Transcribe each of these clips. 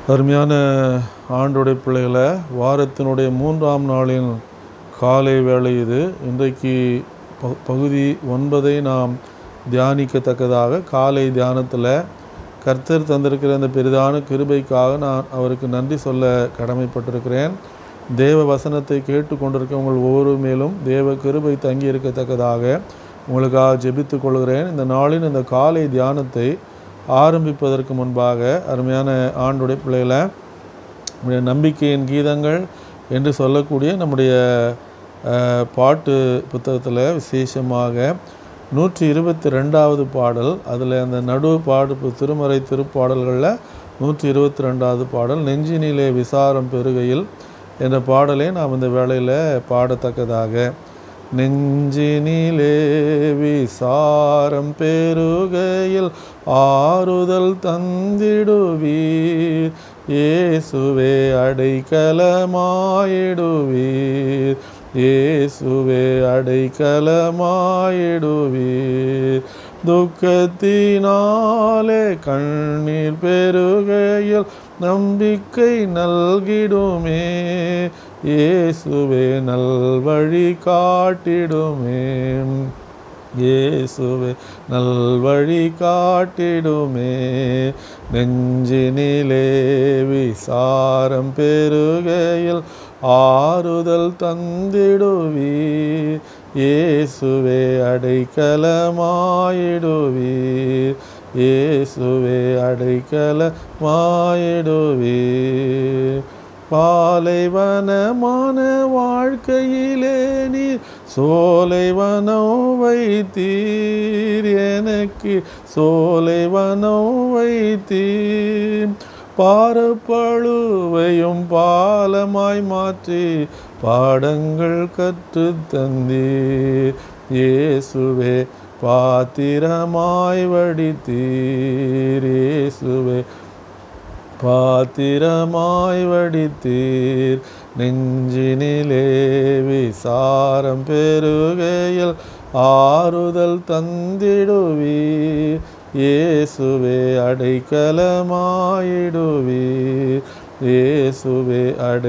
அருமையான ஆண்டுடைய பிள்ளைகளை வாரத்தினுடைய மூன்றாம் நாளின் காலை வேளை இது இன்றைக்கு ப- பகுதி ஒன்பதை நாம் தியானிக்கத்தக்கதாக காலை தியானத்தில் கர்த்தர் தந்திருக்கிற அந்த பெரிதான கிருபைக்காக நான் அவருக்கு நன்றி சொல்ல கடமைப்பட்டிருக்கிறேன் தேவ வசனத்தை கேட்டு கொண்டிருக்க உங்கள் ஒவ்வொரு மேலும் தேவ கிருபை தங்கி இருக்கத்தக்கதாக உங்களுக்காக ஜெபித்துக் கொள்கிறேன் இந்த நாளின் இந்த காலை தியானத்தை ஆரம்பிப்பதற்கு முன்பாக அருமையான ஆண்டுடைய பிள்ளைகளை நம்முடைய நம்பிக்கையின் கீதங்கள் என்று சொல்லக்கூடிய நம்முடைய அஹ், பாட்டு புத்தகத்தில் விசேஷமாக நூற்றி இருபத்தி ரெண்டாவது பாடல் அதில் அந்த நடு பாடு பு- திருமறை திருப்பாடல்களில் நூற்றி இருபத்தி ரெண்டாவது பாடல் நெஞ்சினிலே விசாரம் பெருகையில் என்ற பாடலை நாம் இந்த வேளையில் பாடத்தக்கதாக நெஞ்சினிலே விசாரம் பெருகையில் ஆறுதல் தந்திடுவீர் இயேசுவே அடைக்கலமாயிடுவீர் இயேசுவே அடைக்கலமாயிடுவீர் துக்கத்தினாலே கண்ணீர் பெருகையில் நம்பிக்கை நல்கிடுமே இயேசுவே நல்வழி காட்டிடுமே இயேசுவே நல்வழி காட்டிடுமே நெஞ்சினிலே விசாரம் பெருகையில் ஆறுதல் தந்திடுவீர் இயேசுவே அடைக்கலமாயிடுவீர் இயேசுவே அடைக்கலமாயிடுவீர் பாலைவனமான வாழ்க்கையிலே நீர் சோலைவனம் வைத்தீர் எனக்கு சோலைவனம் வைத்தீர் பாரப்பழுவையும் பாலமாய் மாற்றி பாடங்கள் கற்றுத் தந்தீர் இயேசுவே பாத்திரமாய் வடித்தீர் இயேசுவே பாத்திரமாய் வடித்தீர் நெஞ்சினிலே விசாரம் பெருகையில் ஆறுதல் தந்திடுவீர் இயேசுவே அடைக்கலமாயிடுவீர் இயேசுவே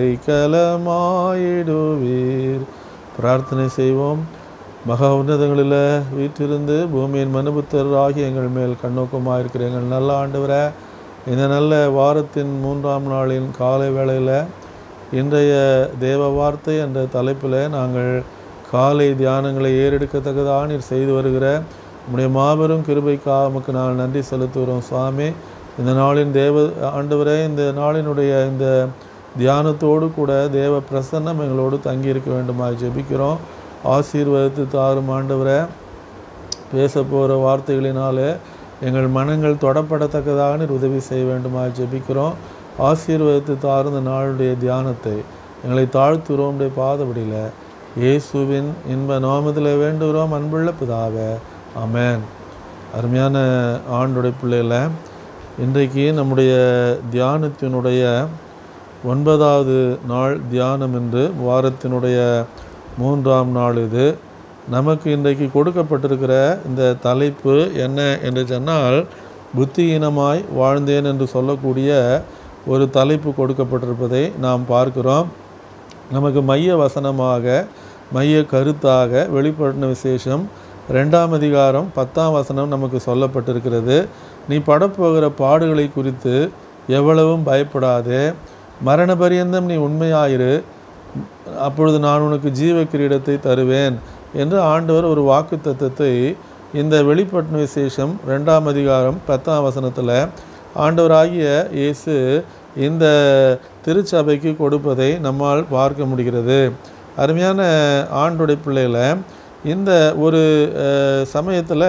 அடைக்கலமாயிடுவீர் பிரார்த்தனை செய்வோம் மகா உன்னதங்களில் வீற்றிருந்து பூமியின் மனுபுத்தர் ஆகி எங்கள் மேல் கண்ணோக்கமாக இருக்கிற எங்கள் நல்ல ஆண்டவரை இந்த நல்ல வாரத்தின் மூன்றாம் நாளின் காலை வேளையில் இன்றைய தேவ வார்த்தை என்ற தலைப்பில் நாங்கள் காலை தியானங்களை ஏறெடுக்கத்தக்கதாக நீர் செய்து வருகிற உம்முடைய மாபெரும் கிருபைக்காக உமக்கு நாங்கள் நன்றி செலுத்துகிறோம் சுவாமி இந்த நாளின் தேவ ஆண்டவரே இந்த நாளினுடைய இந்த தியானத்தோடு கூட தேவ பிரசன்னம் எங்களோடு தங்கி இருக்க வேண்டுமாய் ஜெபிக்கிறோம் ஆசீர்வதித்து தாரும் ஆண்டவரே பேச போகிற வார்த்தைகளினாலே எங்கள் மனங்கள் தொடப்படத்தக்கதாக நீர் உதவி செய்ய வேண்டுமாய் ஜெபிக்கிறோம் ஆசீர்வதித்து தாரும் இந்த நாளுடைய தியானத்தை எங்களை தாழ்த்துகிறோம் உடைய பாதபடியில் இயேசுவின் இன்ப நாமத்தில் வேண்டுகிறோம் அன்புள்ள பிதாவே ஆமென் அருமையான ஆண்டுடைய பிள்ளைகளை இன்றைக்கு நம்முடைய தியானத்தினுடைய ஒன்பதாவது நாள் தியானம் என்று வாரத்தினுடைய மூன்றாம் நாள் இது நமக்கு இன்றைக்கு கொடுக்கப்பட்டிருக்கிற இந்த தலைப்பு என்ன என்று சொன்னால் புத்தியீனமாய் வாழ்ந்தேன் என்று சொல்லக்கூடிய ஒரு தலைப்பு கொடுக்கப்பட்டிருப்பதை நாம் பார்க்கிறோம் நமக்கு மைய வசனமாக மைய கருத்தாக வெளிப்படுத்தின விசேஷம் ரெண்டாம் அதிகாரம் பத்தாம் வசனம் நமக்கு சொல்லப்பட்டிருக்கிறது நீ படப்போகிற பாடுகளை குறித்து எவ்வளவும் பயப்படாதே மரண பரியந்தம் நீ உண்மையாயிரு அப்பொழுது நான் உனக்கு ஜீவ கிரீடத்தை தருவேன் என்று ஆண்டவர் ஒரு வாக்கு தத்தத்தை இந்த வெளிப்பட்டின விசேஷம் ரெண்டாம் அதிகாரம் பத்தாம் வசனத்தில் ஆண்டவராகிய இயேசு இந்த திருச்சபைக்கு கொடுப்பதை நம்மால் பார்க்க முடிகிறது அருமையான ஆண்டுடைய பிள்ளைகளை இந்த ஒரு சமயத்தில்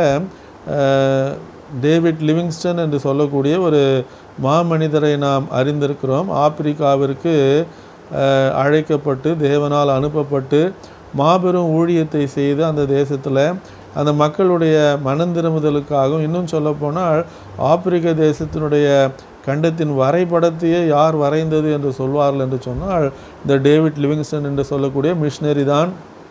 டேவிட் லிவிங்ஸ்டன் என்று சொல்லக்கூடிய ஒரு மாமனிதரை நாம் அறிந்திருக்கிறோம் ஆப்பிரிக்காவிற்கு அஹ், அழைக்கப்பட்டு தேவனால் அனுப்பப்பட்டு மாபெரும் ஊழியத்தை செய்து அந்த தேசத்தில் அந்த மக்களுடைய மனம் திரும்புதலுக்காகவும் இன்னும் சொல்லப்போனால் ஆப்பிரிக்க தேசத்தினுடைய கண்டத்தின் வரைபடத்தையே யார் வரைந்தது என்று சொல்வார்கள் என்று சொன்னால் இந்த டேவிட் லிவிங்ஸ்டன் என்று சொல்லக்கூடிய மிஷினரி தான்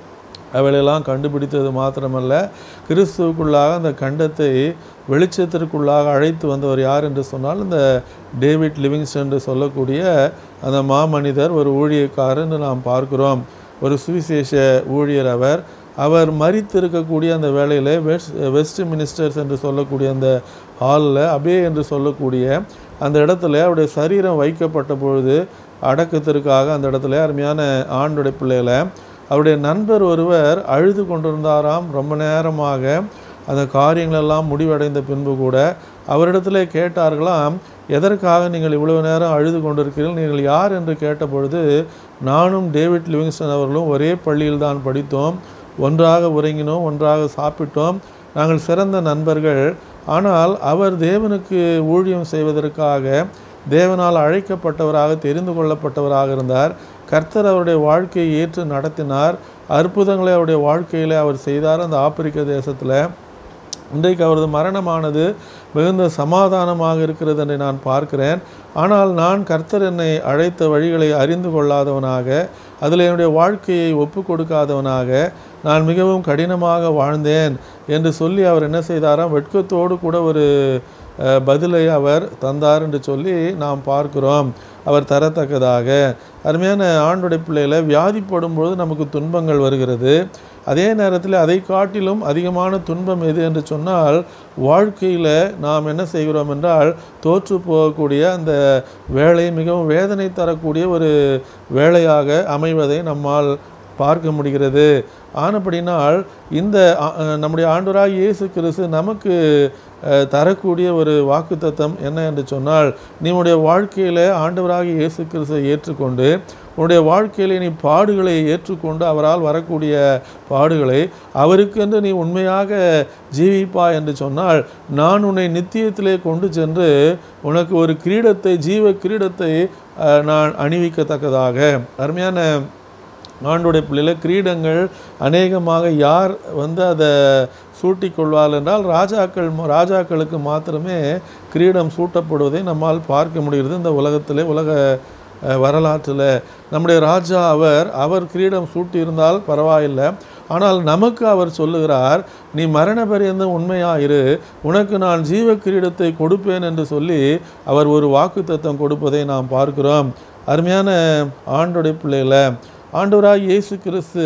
அவைகளெல்லாம் கண்டுபிடித்தது மாத்திரமல்ல கிறிஸ்துவுக்குள்ளாக அந்த கண்டத்தை வெளிச்சத்திற்குள்ளாக அழைத்து வந்தவர் யார் என்று சொன்னால் இந்த டேவிட் லிவிங்ஸ்டன் என்று சொல்லக்கூடிய அந்த மாமனிதர் ஒரு ஊழியக்காரர் என்று நாம் பார்க்கிறோம் ஒரு சுவிசேஷ ஊழியர் அவர் அவர் மறித்திருக்கக்கூடிய அந்த வேளையில் வெஸ்ட் வெஸ்ட் மினிஸ்டர்ஸ் என்று சொல்லக்கூடிய அந்த ஹாலில் அபே என்று சொல்லக்கூடிய அந்த இடத்துல அவருடைய சரீரம் வைக்கப்பட்ட பொழுது அடக்கத்திற்காக அந்த இடத்துல அருமையான ஆண்டுடைய பிள்ளைகளை அவருடைய நண்பர் ஒருவர் அழுது கொண்டிருந்தாராம் ரொம்ப நேரமாக அந்த காரியங்களெல்லாம் முடிவடைந்த பின்பு கூட அவரிடத்துல கேட்டார்களாம் எதற்காக நீங்கள் இவ்வளவு நேரம் அழுது கொண்டிருக்கிறீர்கள் நீங்கள் யார் என்று கேட்டபொழுது நானும் டேவிட் லிவிங்ஸ்டன் அவர்களும் ஒரே பள்ளியில் தான் படித்தோம் ஒன்றாக உறங்கினோம் ஒன்றாக சாப்பிட்டோம் நாங்கள் சிறந்த நண்பர்கள் ஆனால் அவர் தேவனுக்கு ஊழியம் செய்வதற்காக தேவனால் அழைக்கப்பட்டவராக தெரிந்து கொள்ளப்பட்டவராக இருந்தார் கர்த்தர் அவருடைய வாழ்க்கையை ஏற்று நடத்தினார் அற்புதங்களை அவருடைய வாழ்க்கையில் அவர் செய்தார் அந்த ஆப்பிரிக்க தேசத்தில் இன்றைக்கு அவரது மரணமானது மிகுந்த சமாதானமாக இருக்கிறது என்று நான் பார்க்கிறேன் ஆனால் நான் கர்த்தர் என்னை அழைத்த வழிகளை அறிந்து கொள்ளாதவனாக அதில் என்னுடைய வாழ்க்கையை ஒப்பு கொடுக்காதவனாக நான் மிகவும் கடினமாக வாழ்ந்தேன் என்று சொல்லி அவர் என்ன செய்தாராம் வெட்கத்தோடு கூட ஒரு அஹ், பதிலை அவர் தந்தார் என்று சொல்லி நாம் பார்க்கிறோம் அவர் தரத்தக்கதாக அருமையான ஆண்டுடைய பிள்ளைகளை வியாதிப்படும் பொழுது நமக்கு துன்பங்கள் வருகிறது அதே நேரத்தில் அதை காட்டிலும் அதிகமான துன்பம் எது என்று சொன்னால் வாழ்க்கையில் நாம் என்ன செய்கிறோம் என்றால் தோற்று போகக்கூடிய அந்த வேலை மிகவும் வேதனை தரக்கூடிய ஒரு வேலையாக அமைவதை நம்மால் பார்க்க முடிகிறது ஆனபடினால் இந்த ஆ- அஹ் நம்முடைய ஆண்டவராக இயேசு கிறிஸ்து நமக்கு அஹ், தரக்கூடிய ஒரு வாக்குத்தத்தம் என்ன என்று சொன்னால் நீ உன்னுடைய வாழ்க்கையில் ஆண்டவராக இயேசு கிறிஸ்துவை ஏற்றுக்கொண்டு உன்னுடைய வாழ்க்கையிலே நீ பாடுகளை ஏற்றுக்கொண்டு அவரால் வரக்கூடிய பாடுகளை அவருக்கென்று நீ உண்மையாக ஜீவிப்பாய் என்று சொன்னால் நான் உன்னை நித்தியத்திலே கொண்டு சென்று உனக்கு ஒரு கிரீடத்தை ஜீவ கிரீடத்தை அஹ், நான் அணிவிக்கத்தக்கதாக அருமையான ஆண்டுடைய பிள்ளையில கிரீடங்கள் அநேகமாக யார் வந்து அதை சூட்டிக் கொள்வார்கள் என்றால் ராஜாக்கள் ராஜாக்களுக்கு மாத்திரமே கிரீடம் சூட்டப்படுவதை நம்மால் பார்க்க முடிகிறது இந்த உலகத்திலே உலக அஹ், வரலாற்றில் நம்முடைய ராஜா அவர் அவர் கிரீடம் சூட்டியிருந்தால் பரவாயில்லை ஆனால் நமக்கு அவர் சொல்லுகிறார் நீ மரண பரியந்தம் உண்மையாயிரு உனக்கு நான் ஜீவ கிரீடத்தை கொடுப்பேன் என்று சொல்லி அவர் ஒரு வாக்குத்தத்தம் கொடுப்பதை நாம் பார்க்கிறோம் அருமையான ஆண்டுடைய பிள்ளைகளை ஆண்டவராக இயேசு கிறிஸ்து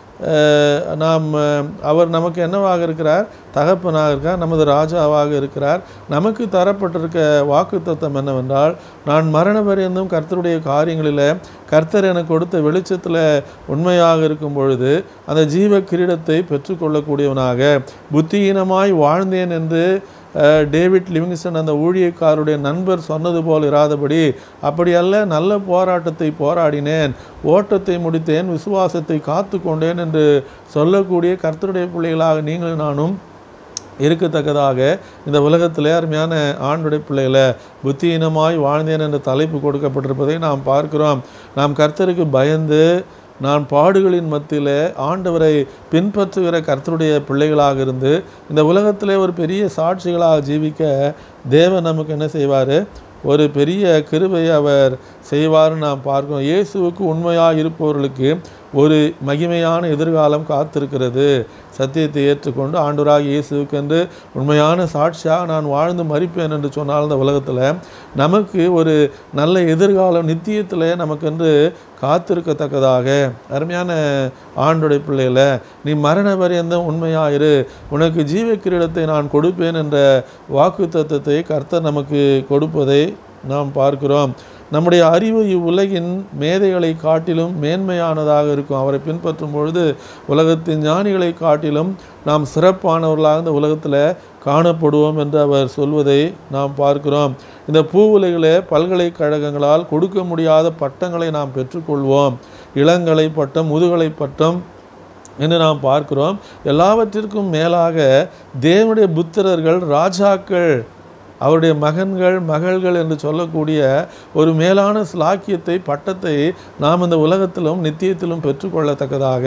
அஹ், நாம் அஹ், அவர் நமக்கு என்னவாக இருக்கிறார் தகப்பனாக இருக்கிறார் நமது ராஜாவாக இருக்கிறார் நமக்கு தரப்பட்டிருக்க வாக்குத்தத்தம் என்னவென்றால் நான் மரண பரியந்தம் கர்த்தருடைய காரியங்களில் கர்த்தர் எனக்கு கொடுத்த வெளிச்சத்தில் உண்மையாக இருக்கும் பொழுது அந்த ஜீவ கிரீடத்தை பெற்றுக்கொள்ளக்கூடியவனாக புத்தியீனமாய் வாழ்ந்தேன் என்று அஹ், டேவிட் லிவிங்ஸ்டன் அந்த ஊழியக்காரருடைய நண்பர் சொன்னது போல் இராதபடி அப்படி அல்ல நல்ல போராட்டத்தை போராடினேன் ஓட்டத்தை முடித்தேன் விசுவாசத்தை காத்து கொண்டேன் என்று சொல்லக்கூடிய கர்த்தருடைய பிள்ளைகளாக நீங்களும் நானும் இருக்கத்தக்கதாக இந்த உலகத்திலே அருமையான ஆண்டுடைய பிள்ளைகளை புத்தியீனமாய் வாழ்ந்தேன் என்ற தலைப்பு கொடுக்கப்பட்டிருப்பதை நாம் பார்க்கிறோம் நாம் கர்த்தருக்கு பயந்து நான் பாடுகளின் மத்தியிலே ஆண்டவரை பின்பற்றுகிற கர்த்தருடைய பிள்ளைகளாக இருந்து இந்த உலகத்திலே ஒரு பெரிய சாட்சிகளாக ஜீவிக்க தேவன் நமக்கு என்ன செய்வார் ஒரு பெரிய கிருபையை அவர் செய்வார்னு நாம் பார்க்கிறோம் இயேசுவுக்கு உண்மையாக இருப்பவர்களுக்கு ஒரு மகிமையான எதிர்காலம் காத்திருக்கிறது சத்தியத்தை ஏற்றுக்கொண்டு ஆண்டவராக இயேசுவுக்கென்று உண்மையான சாட்சியாக நான் வாழ்ந்து மறிப்பேன் என்று சொன்னால் இந்த உலகத்தில் நமக்கு ஒரு நல்ல எதிர்காலம் நித்தியத்தில் நமக்கென்று காத்திருக்கத்தக்கதாக அருமையான ஆண்டுடைய பிள்ளைகளை நீ மரண பரியந்தம் உண்மையாயிரு உனக்கு ஜீவ கிரீடத்தை நான் கொடுப்பேன் என்ற வாக்கு தத்துவத்தை கர்த்தர் நமக்கு கொடுப்பதை நாம் பார்க்கிறோம் நம்முடைய அறிவு இவ்வுலகின் மேதைகளை காட்டிலும் மேன்மையானதாக இருக்கும் அவரை பின்பற்றும் பொழுது உலகத்தின் ஞானிகளை காட்டிலும் நாம் சிறப்பானவர்களாக இந்த உலகத்தில் காணப்படுவோம் என்று அவர் சொல்வதை நாம் பார்க்கிறோம் இந்த பூவுலைகளே பல்கலைக்கழகங்களால் கொடுக்க முடியாத பட்டங்களை நாம் பெற்றுக்கொள்வோம் இளங்கலை பட்டம் முதுகலை பட்டம் என்று நாம் பார்க்கிறோம் எல்லாவற்றிற்கும் மேலாக தேவனுடைய புத்திரர்கள் ராஜாக்கள் அவருடைய மகன்கள் மகள்கள் என்று சொல்லக்கூடிய ஒரு மேலான ஸ்லாக்கியத்தை பட்டத்தை நாம் இந்த உலகத்திலும் நித்தியத்திலும் பெற்றுக்கொள்ளத்தக்கதாக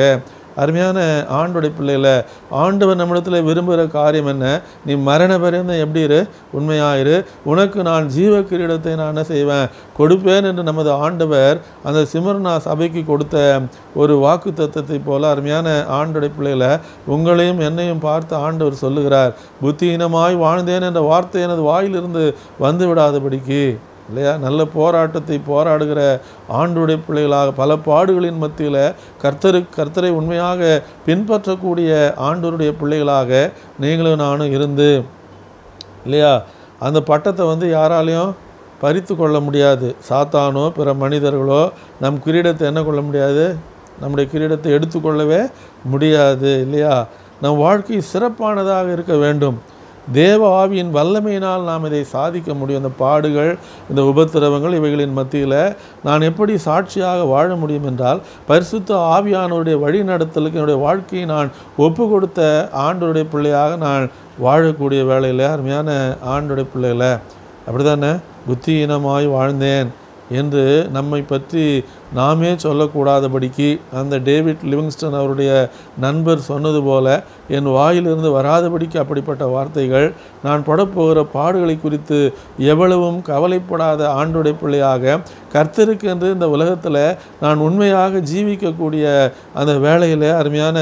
அருமையான ஆண்டுடைய பிள்ளைகளை ஆண்டவர் நம்மிடத்தில் விரும்புகிற காரியம் என்ன நீ மரண பரியந்தம் எப்படி இரு உண்மையாயிரு உனக்கு நான் ஜீவ கிரீடத்தை நான் என்ன செய்வேன் கொடுப்பேன் என்று நமது ஆண்டவர் அந்த சிமர்னா சபைக்கு கொடுத்த ஒரு வாக்கு தத்தத்தை போல அருமையான ஆண்டுடைய பிள்ளைகளை உங்களையும் என்னையும் பார்த்து ஆண்டவர் சொல்லுகிறார் புத்திஹீனமாய் வாழ்ந்தேன் என்ற வார்த்தை எனது வாயிலிருந்து வந்து விடாதபடிக்கு இல்லையா நல்ல போராட்டத்தை போராடுகிற ஆண்டுடைய பிள்ளைகளாக பல பாடுகளின் மத்தியில் கர்த்தரு கர்த்தரை உண்மையாக பின்பற்றக்கூடிய ஆண்டவருடைய பிள்ளைகளாக நீங்களும் நானும் இருந்து இல்லையா அந்த பட்டத்தை வந்து யாராலையும் பறித்து கொள்ள முடியாது சாத்தானோ பிற மனிதர்களோ நம் கிரீடத்தை என்ன கொள்ள முடியாது நம்முடைய கிரீடத்தை எடுத்துக்கொள்ளவே முடியாது இல்லையா நம் வாழ்க்கை சிறப்பானதாக இருக்க வேண்டும் தேவ ஆவியின் வல்லமையினால் நாம் இதை சாதிக்க முடியும் இந்த பாடுகள் இந்த உபத்திரவங்கள் இவைகளின் மத்தியில் நான் எப்படி சாட்சியாக வாழ முடியும் என்றால் பரிசுத்த ஆவியானவருடைய வழி நடத்தலுக்கு என்னுடைய வாழ்க்கையை நான் ஒப்பு கொடுத்த ஆண்டோருடைய பிள்ளையாக நான் வாழக்கூடிய வேலையில் அருமையான ஆண்டோடைய பிள்ளைகளை அப்படி தானே புத்தியீனமாய் வாழ்ந்தேன் என்று நம்மை பற்றி நாமே சொல்லக்கூடாதபடிக்கு அந்த டேவிட் லிவிங்ஸ்டன் அவருடைய நண்பர் சொன்னது போல என் வாயிலிருந்து வராதபடிக்கு அப்படிப்பட்ட வார்த்தைகள் நான் படப்போகிற பாடுகளை குறித்து எவ்வளவும் கவலைப்படாத ஆண்டுடைய பிள்ளையாக கர்த்தருக்கு என்று இந்த உலகத்தில் நான் உண்மையாக ஜீவிக்கக்கூடிய அந்த வேலையில் அருமையான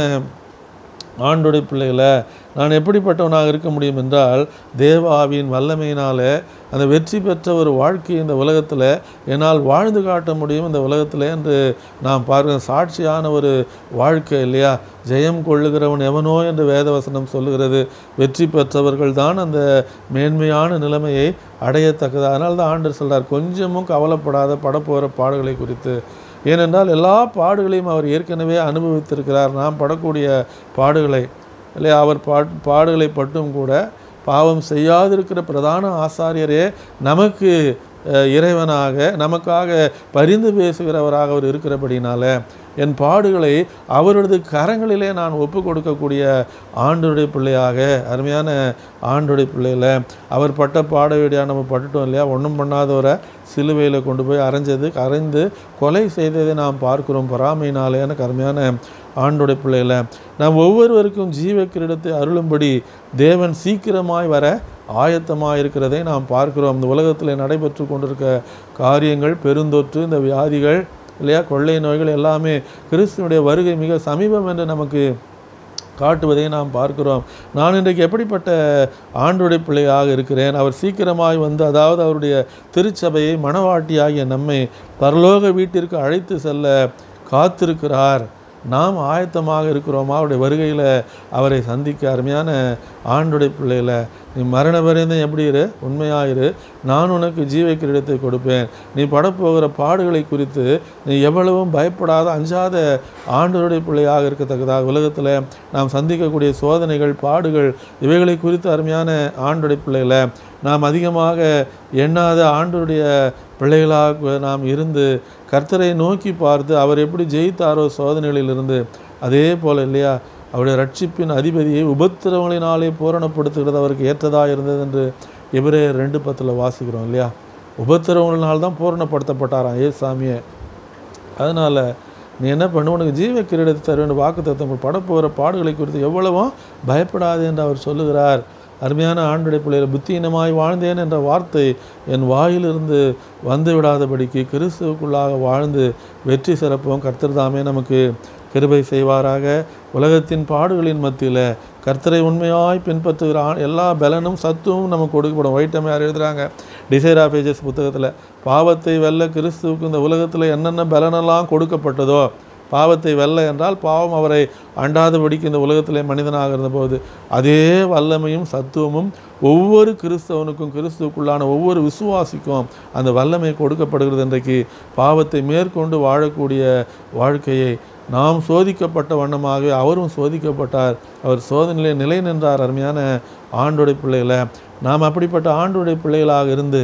ஆண்டுடைய பிள்ளைகளை நான் எப்படிப்பட்டவனாக இருக்க முடியும் என்றால் தேவ ஆவியின் வல்லமையினாலே அந்த வெற்றி பெற்ற ஒரு வாழ்க்கை இந்த உலகத்தில் என்னால் வாழ்ந்து காட்ட முடியும் இந்த உலகத்தில் என்று நாம் பார்க்க சாட்சியான ஒரு வாழ்க்கை இல்லையா ஜெயம் கொள்ளுகிறவன் எவனோ என்று வேதவசனம் சொல்லுகிறது வெற்றி பெற்றவர்கள் தான் அந்த மேன்மையான நிலைமையை அடையத்தக்கது அதனால தான் ஆண்டு சொல்றார் கொஞ்சமும் கவலைப்படாத படப்போகிற பாடுகளை குறித்து ஏனென்றால் எல்லா பாடுகளையும் அவர் ஏற்கனவே அனுபவித்திருக்கிறார் நாம் படக்கூடிய பாடுகளை இல்லையா அவர் பா பாடுகளை பட்டும் கூட பாவம் செய்யாதிருக்கிற பிரதான ஆசாரியரே நமக்கு அஹ், இறைவனாக நமக்காக பரிந்து பேசுகிறவராக அவர் இருக்கிறபடினால என் பாடுகளை அவரது கரங்களிலே நான் ஒப்பு கொடுக்கக்கூடிய ஆண்டுடைய பிள்ளையாக அருமையான ஆண்டுடைய பிள்ளையில அவர் பட்ட பாடவிடையா நம்ம பட்டுட்டோம் இல்லையா ஒன்றும் பண்ணாதவரை சிலுவையில் கொண்டு போய் அரைஞ்சது அரைந்து கொலை செய்ததை நாம் பார்க்கிறோம் பொறாமையினாலே எனக்கு அருமையான ஆண்டுடைய பிள்ளையில நாம் ஒவ்வொருவருக்கும் ஜீவ கிரீடத்தை அருளும்படி தேவன் சீக்கிரமாய் வர ஆயத்தமாக இருக்கிறதை நாம் பார்க்கிறோம் இந்த உலகத்தில் நடைபெற்று கொண்டிருக்க காரியங்கள் பெருந்தொற்று இந்த வியாதிகள் இல்லையா கொள்ளை நோய்கள் எல்லாமே கிறிஸ்துவனுடைய வருகை மிக சமீபம் என்று நமக்கு காட்டுவதை நாம் பார்க்கிறோம் நான் இன்றைக்கு எப்படிப்பட்ட ஆண்டுடைய பிள்ளையாக இருக்கிறேன் அவர் சீக்கிரமாய் வந்து அதாவது அவருடைய திருச்சபையை மணவாட்டியாகிய நம்மை பரலோக வீட்டிற்கு அழைத்து செல்ல காத்திருக்கிறார் நாம் ஆயத்தமாக இருக்கிறோமா அவருடைய வருகையில் அவரை சந்திக்க அருமையான ஆண்டுடைய பிள்ளையில நீ மரண பரியந்தம் எப்படி இரு உண்மையாயிரு நான் உனக்கு ஜீவ கிரீடத்தை கொடுப்பேன் நீ படப்போகிற பாடுகளை குறித்து நீ எவ்வளவும் பயப்படாத அஞ்சாத ஆண்டவருடைய பிள்ளையாக இருக்கத்தக்கதாக உலகத்தில் நாம் சந்திக்கக்கூடிய சோதனைகள் பாடுகள் இவைகளை குறித்து அருமையான ஆண்டுடைய பிள்ளைகளை நாம் அதிகமாக எண்ணாத ஆண்டவருடைய பிள்ளைகளாக நாம் இருந்து கர்த்தரை நோக்கி பார்த்து அவர் எப்படி ஜெயித்தாரோ சோதனைகளிலிருந்து அதே போல் இல்லையா அவருடைய ரட்சிப்பின் அதிபதியை உபத்திரவங்களினாலே பூரணப்படுத்துகிறது அவருக்கு ஏற்றதாக இருந்தது என்று இவரே ரெண்டு பத்தில் வாசிக்கிறோம் இல்லையா உபத்திரவங்களினால் தான் பூரணப்படுத்தப்பட்டாராம் ஏ சாமியை அதனால் நீ என்ன பண்ணு உனக்கு ஜீவ கிரீடத்தை தர வேண்டும் வாக்கு தத்துவங்கள் படப்போகிற பாடுகளை குறித்து எவ்வளவும் பயப்படாது என்று அவர் சொல்லுகிறார் அருமையான ஆண்டுடைய பிள்ளைகள் புத்தியினமாய் வாழ்ந்தேன் என்ற வார்த்தை என் வாயிலிருந்து வந்து விடாதபடிக்கு கிறிஸ்துவுக்குள்ளாக வாழ்ந்து வெற்றி சிறப்போம் கர்த்தர் தாமே நமக்கு கிருபை செய்வாராக உலகத்தின் பாடுகளின் மத்தியில் கர்த்தரை உண்மையாய் பின்பற்றுகிற ஆ- எல்லா பலனும் சத்துவமும் நமக்கு கொடுக்கப்படும் வைட்டமையார் எழுதுகிறாங்க டிசைர் ஆஃப் ஏஜஸ் புத்தகத்தில் பாவத்தை வெல்ல கிறிஸ்துவுக்கு இந்த உலகத்தில் என்னென்ன பலனெல்லாம் கொடுக்கப்பட்டதோ பாவத்தை வெல்ல என்றால் பாவம் அவரை அண்டாதபடிக்கு இந்த உலகத்திலே மனிதனாக இருந்தபோது அதே வல்லமையும் சத்துவமும் ஒவ்வொரு கிறிஸ்தவனுக்கும் கிறிஸ்துவுக்குள்ளான ஒவ்வொரு விசுவாசிக்கும் அந்த வல்லமை கொடுக்கப்படுகிறது இன்றைக்கு பாவத்தை மேற்கொண்டு வாழக்கூடிய வாழ்க்கையை நாம் சோதிக்கப்பட்ட வண்ணமாக அவரும் சோதிக்கப்பட்டார் அவர் சோதனையிலே நிலை நின்றார் அருமையான ஆண்டுடைய பிள்ளைகளை நாம் அப்படிப்பட்ட ஆண்டுடைய பிள்ளைகளாக இருந்து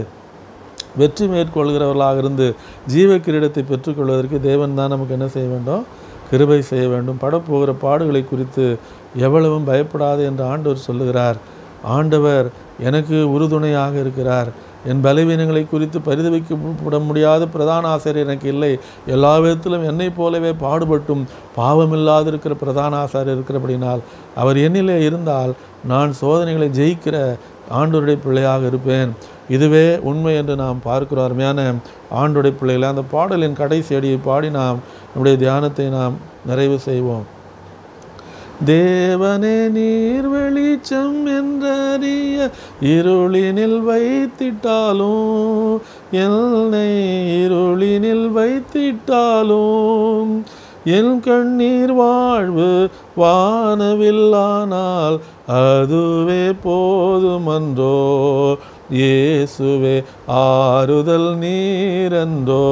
வெற்றி மேற்கொள்கிறவர்களாக இருந்து ஜீவ கிரீடத்தை பெற்றுக்கொள்வதற்கு தேவன் தான் நமக்கு என்ன செய்ய வேண்டும் கிருபை செய்ய வேண்டும் படப்போகிற பாடுகளை குறித்து எவ்வளவும் பயப்படாது என்று ஆண்டவர் சொல்லுகிறார் ஆண்டவர் எனக்கு உறுதுணையாக இருக்கிறார் என் பலவீனங்களை குறித்து பரிதவிக்கப்பட முடியாத பிரதான ஆசிரியர் எனக்கு இல்லை எல்லா விதத்திலும் என்னைப் போலவே பாடுபட்டும் பாவமில்லாதிருக்கிற பிரதான ஆசாரியர் இருக்கிறபடினால் அவர் என்னிலே இருந்தால் நான் சோதனைகளை ஜெயிக்கிற ஆண்டோருடைய பிள்ளையாக இருப்பேன் இதுவே உண்மை என்று நாம் பார்க்கிறோம் அருமையான ஆண்டுடைய பிள்ளைகளை அந்த பாடலின் கடைசி அடியை பாடி நாம் நம்முடைய தியானத்தை நாம் நிறைவு செய்வோம் தேவனே நீர் வெளிச்சம் என்றறிய இருளினில் வைத்திட்டாலும் என்னை இருளினில் வைத்திட்டாலும் என் கண்ணீர் வாழ்வு வானவில்லானால் அதுவே போதுமன்றோ இயேசுவே ஆறுதல் நீரன்றோ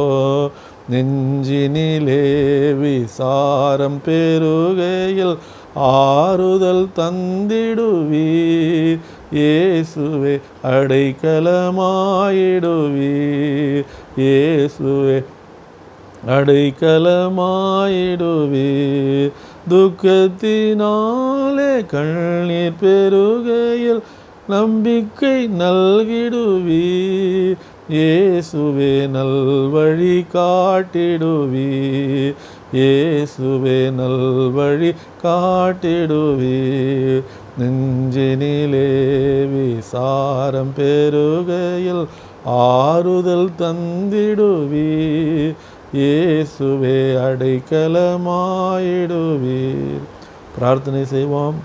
நெஞ்சினிலே விசாரம் பெருகையில் ஆறுதல் தந்திடுவீர் இயேசுவே அடைக்கலமாயிடுவீர் இயேசுவே அடைக்கலமாயிடுவீர் துக்கத்தினாலே கண்ணீர் பெருகையில் நம்பிக்கை நல்கிடுவீர் இயேசுவே நல்வழி காட்டிடுவீர் இயேசுவே நல்வழி காட்டிடுவீர் நெஞ்சினிலே விசாரம் பெருகையில் ஆறுதல் தந்திடுவீர் இயேசுவே அடைக்கலமாயிடுவீர் பிரார்த்தனை செய்வோம்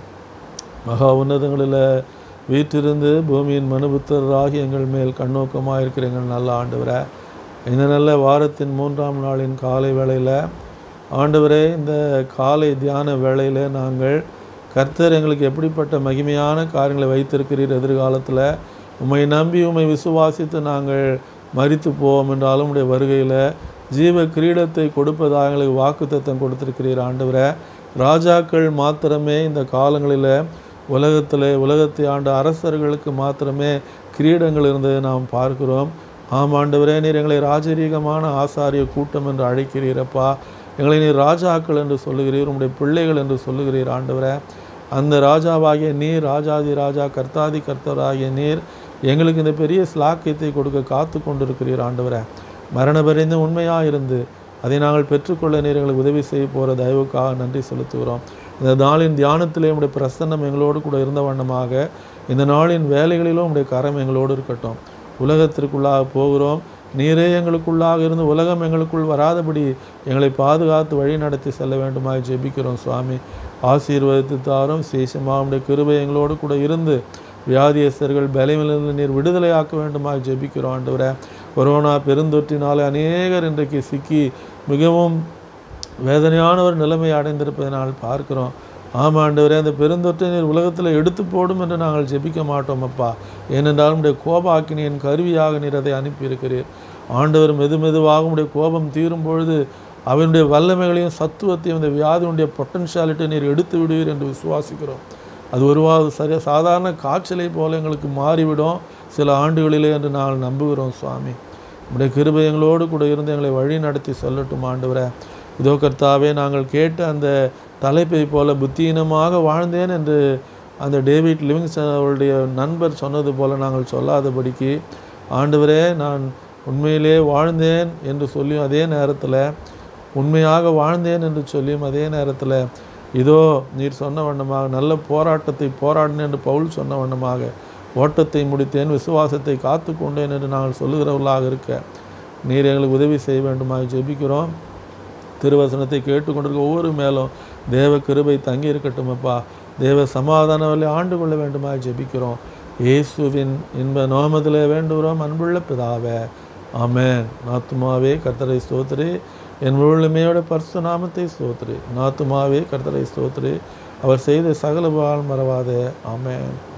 மகா உன்னதங்களில் வீற்றிருந்து பூமியின் மனுபுத்தராகி எங்கள் மேல் கண்ணோக்கமாக இருக்கிற எங்கள் நல்ல ஆண்டவரை இந்த நல்ல வாரத்தின் மூன்றாம் நாளின் காலை வேளையில் ஆண்டவரே இந்த காலை தியான வேளையில் நாங்கள் கர்த்தர் எங்களுக்கு எப்படிப்பட்ட மகிமையான காரியங்களை வைத்திருக்கிறீர் எதிர்காலத்தில் உம்மை நம்பி உம்மை விசுவாசித்து நாங்கள் மறித்து போவோம் என்றாலும் உடைய வருகையில் ஜீவ கிரீடத்தை கொடுப்பதாக எங்களுக்கு வாக்குத்தத்தம் கொடுத்திருக்கிறீர் ஆண்டவரை ராஜாக்கள் மாத்திரமே இந்த காலங்களில் உலகத்தில் உலகத்தை ஆண்ட அரசர்களுக்கு மாத்திரமே கிரீடங்கள் இருந்ததை நாம் பார்க்கிறோம் ஆம் ஆண்டவரே நீர் எங்களை ராஜரீகமான ஆசாரிய கூட்டம் என்று அழைக்கிறீரப்பா எங்களை நீர் ராஜாக்கள் என்று சொல்லுகிறீர் உம்முடைய பிள்ளைகள் என்று சொல்லுகிறீர் ஆண்டவரே அந்த ராஜாவாகிய நீர் ராஜாதி ராஜா கர்த்தாதி கர்த்தராகிய நீர் எங்களுக்கு இந்த பெரிய ஸ்லாக்கியத்தை கொடுக்க காத்து கொண்டிருக்கிறீர் ஆண்டவரே மரணபரிந்து உண்மையாக இருந்து அதை நாங்கள் பெற்றுக்கொள்ள நீர் எங்களுக்கு உதவி செய்ய போகிற தயவுக்காக நன்றி செலுத்துகிறோம் இந்த நாளின் தியானத்திலே உடைய பிரசன்னம் எங்களோடு கூட இருந்த வண்ணமாக இந்த நாளின் வேலைகளிலும் உடைய கரம் எங்களோடு இருக்கட்டும் உலகத்திற்குள்ளாக போகிறோம் நீரே எங்களுக்குள்ளாக இருந்து உலகம் எங்களுக்குள் வராதபடி எங்களை பாதுகாத்து வழி நடத்தி செல்ல வேண்டுமாய் ஜெபிக்கிறோம் சுவாமி ஆசீர்வதித்து தாரும் சேஷமாக உடைய கிருபை எங்களோடு கூட இருந்து வியாதியஸ்தர்கள் பலமிலிருந்து நீர் விடுதலையாக்க வேண்டுமாய் ஜெபிக்கிறோம் ஆண்டவரே கொரோனா பெருந்தொற்றினாலே அநேகர் இன்றைக்கு சிக்கி மிகவும் வேதனையான ஒரு நிலைமை அடைந்திருப்பதனால் பார்க்கிறோம் ஆமாம் ஆண்டவரே அந்த பெருந்தொற்றை நீர் உலகத்தில் எடுத்து போடும் என்று நாங்கள் ஜெபிக்க மாட்டோம் அப்பா ஏனென்றால் உடைய கோப ஆக்கினியின் கருவியாக நீர் அதை அனுப்பியிருக்கிறீர் ஆண்டவர் மெது மெதுவாக உடைய கோபம் தீரும் பொழுது அவனுடைய வல்லமைகளையும் சத்துவத்தையும் இந்த வியாதியுடைய பொட்டன்ஷியாலிட்டி நீர் எடுத்து விடுவீர் என்று விசுவாசிக்கிறோம் அது ஒருவாறு சரியாக சாதாரண காய்ச்சலை போல எங்களுக்கு மாறிவிடும் சில ஆண்டுகளிலே என்று நாங்கள் நம்புகிறோம் சுவாமி உடைய கிருபை எங்களோடு கூட இருந்து எங்களை வழி நடத்தி சொல்லட்டும் ஆண்டவரே இதோ கர்த்தாவே நாங்கள் கேட்ட அந்த தலைப்பை போல புத்தீனமாக வாழ்ந்தேன் என்று அந்த டேவிட் லிவிங்ஸ்டன் அவருடைய நண்பர் சொன்னது போல நாங்கள் சொல்லாதபடிக்கு ஆண்டவரே நான் உண்மையிலே வாழ்ந்தேன் என்று சொல்லியும் அதே நேரத்தில் உண்மையாக வாழ்ந்தேன் என்று சொல்லியும் அதே நேரத்தில் இதோ நீர் சொன்ன வண்ணமாக நல்ல போராட்டத்தை போராடினேன் என்று பவுல் சொன்ன வண்ணமாக ஓட்டத்தை முடித்தேன் விசுவாசத்தை காத்து கொண்டேன் என்று நாங்கள் சொல்லுகிறவர்களாக இருக்க நீர் எங்களுக்கு உதவி செய்ய வேண்டுமாக ஜெபிக்கிறோம் திருவசனத்தை கேட்டுக்கொண்டிருக்க ஒவ்வொரு மேலும் தேவ கிருபை தங்கி இருக்கட்டும் அப்பா தேவ சமாதான வழி ஆண்டு கொள்ள வேண்டுமா ஜெபிக்கிறோம் இயேசுவின் இன்ப நோமத்தில் வேண்டுகிறோம் அன்புள்ள பிதாவே ஆமென் நாத்துமாவே கர்த்தரை ஸ்தோத்திரி என் முழுமையோட பரிசு நாமத்தை ஸ்தோத்திரி நாத்துமாவே கர்த்தரை ஸ்தோத்திரி அவர் செய்த சகல பால் மறவாதே ஆமென்